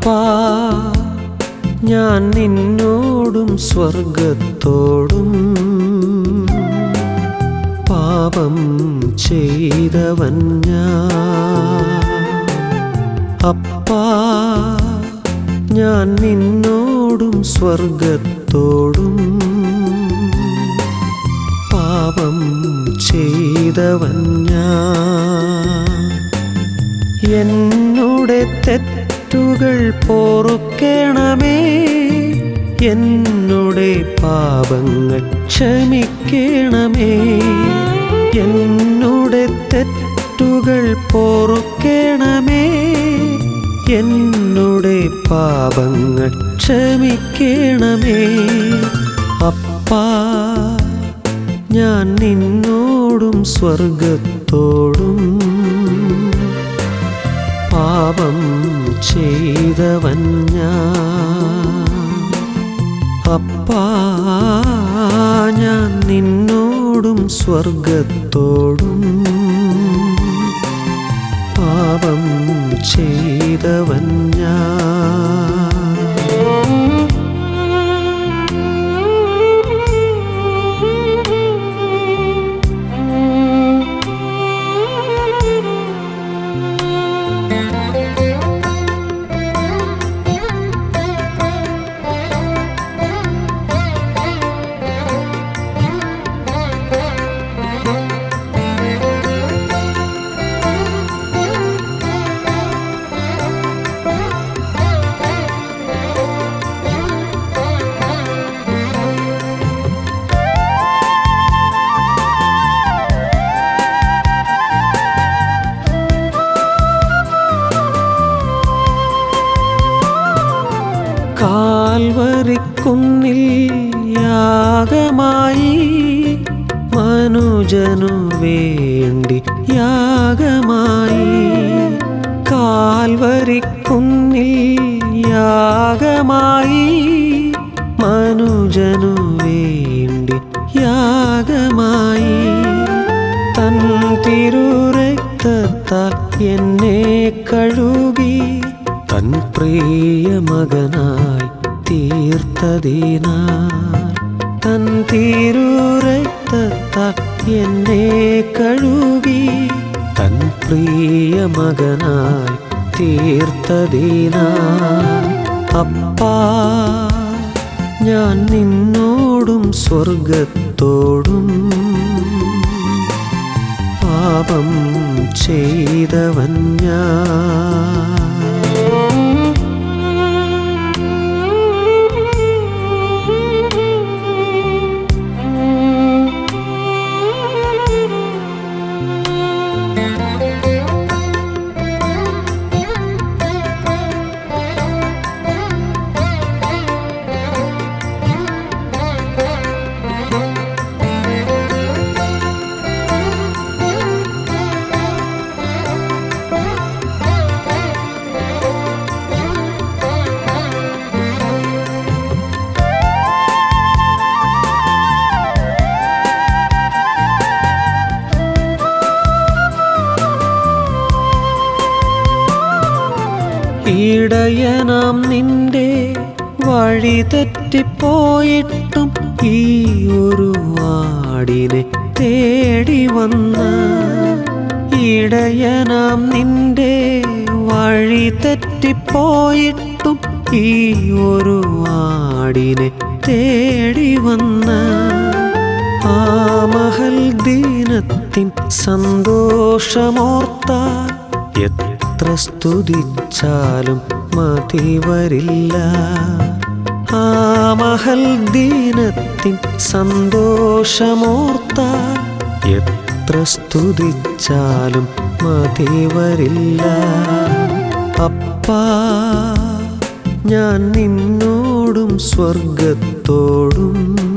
അപ്പാ ഞാൻ നിന്നോടും സ്വർഗത്തോടും പാപം ചെയ്തവൻ ഞാൻ അപ്പാ ഞാൻ നിന്നോടും സ്വർഗത്തോടും പാപം ചെയ്തവൻ ഞാൻ എന്നുടെ തെറ്റുകൾ പൊറുക്കണമേ എന്നുടെ പാപങ്ങൾ ക്ഷമിക്കണമേ എന്നുടെ തെറ്റുകൾ പൊറുക്കണമേ എന്നുടെ പാപങ്ങൾ ക്ഷമിക്കണമേ അപ്പാ ഞാൻ നിന്നോടും സ്വർഗത്തോടും പാപം ചെയ്തവൻ ഞാൻ അപ്പാ ഞാൻ നിന്നോടും സ്വർഗത്തോടും പാപം ചെയ്തവൻ ഞാൻ കാൽവരിക്കുന്നിൽ യാഗമായി മനുജനു വേണ്ടി യാഗമായി കാൽവരിക്കുന്നിൽ യാഗമായി മനുജനു വേണ്ടി യാഗമായി തൻ തിരുരക്തത്താൽ എന്നെ കഴുകി തൻ പ്രിയ മകനായി തീർത്തതിനാൽ തൻ തിരുരക്തത്താൽ എന്നെ കഴുകി തൻ പ്രിയ മകനായി തീർത്തതിനാൽ അപ്പാ ഞാൻ നിന്നോടും സ്വർഗത്തോടും പാപം ചെയ്തവൻ ഞാൻ ഇടയനാം നിന്റെ വഴി തെറ്റിപ്പോയിട്ടും ഈ ഒരു ആടിനെ തേടി വന്ന ഇടയനാം നിന്റെ വഴി തെറ്റിപ്പോയിട്ടും ഈ ഒരു ആടിനെ തേടി വന്ന ആ മഹൽ ദീനത്തിൻ സന്തോഷമോർത്താൽ എത്ര സ്തുതിച്ചാലും മതി വരില്ല ആ മഹൽ ദീനത്തിൻ സന്തോഷമോർത്താൽ എത്ര സ്തുതിച്ചാലും മതി വരില്ല അപ്പാ ഞാൻ നിന്നോടും സ്വർഗത്തോടും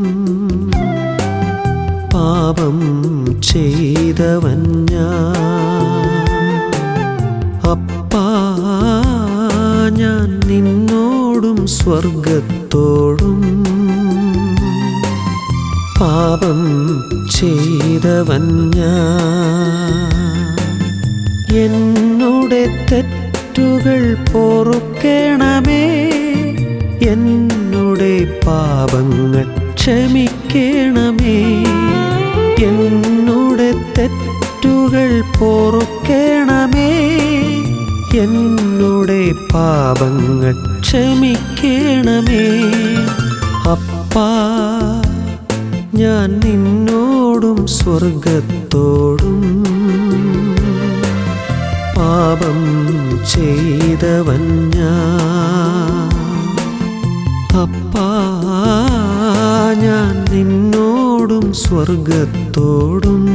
പാപം ചെയ്തവൻ ഞാൻ അപ്പാ ഞാൻ നിന്നോടും സ്വർഗത്തോടും പാപം ചെയ്തവൻ ഞാൻ എന്നുടെ തെറ്റ് തെറ്റുകൾ പൊറുക്കണമേ എന്നുടെ പാപങ്ങൾ ക്ഷമിക്കണമേ എന്നുടെ തെറ്റുകൾ പൊറുക്കണമേ എന്നുടെ പാപങ്ങൾ ക്ഷമിക്കണമേ അപ്പാ ഞാൻ നിന്നോടും സ്വർഗത്തോടും പാപം ചെയ്തവൻ ഞാൻ അപ്പാ ഞാൻ നിന്നോടും സ്വർഗത്തോടും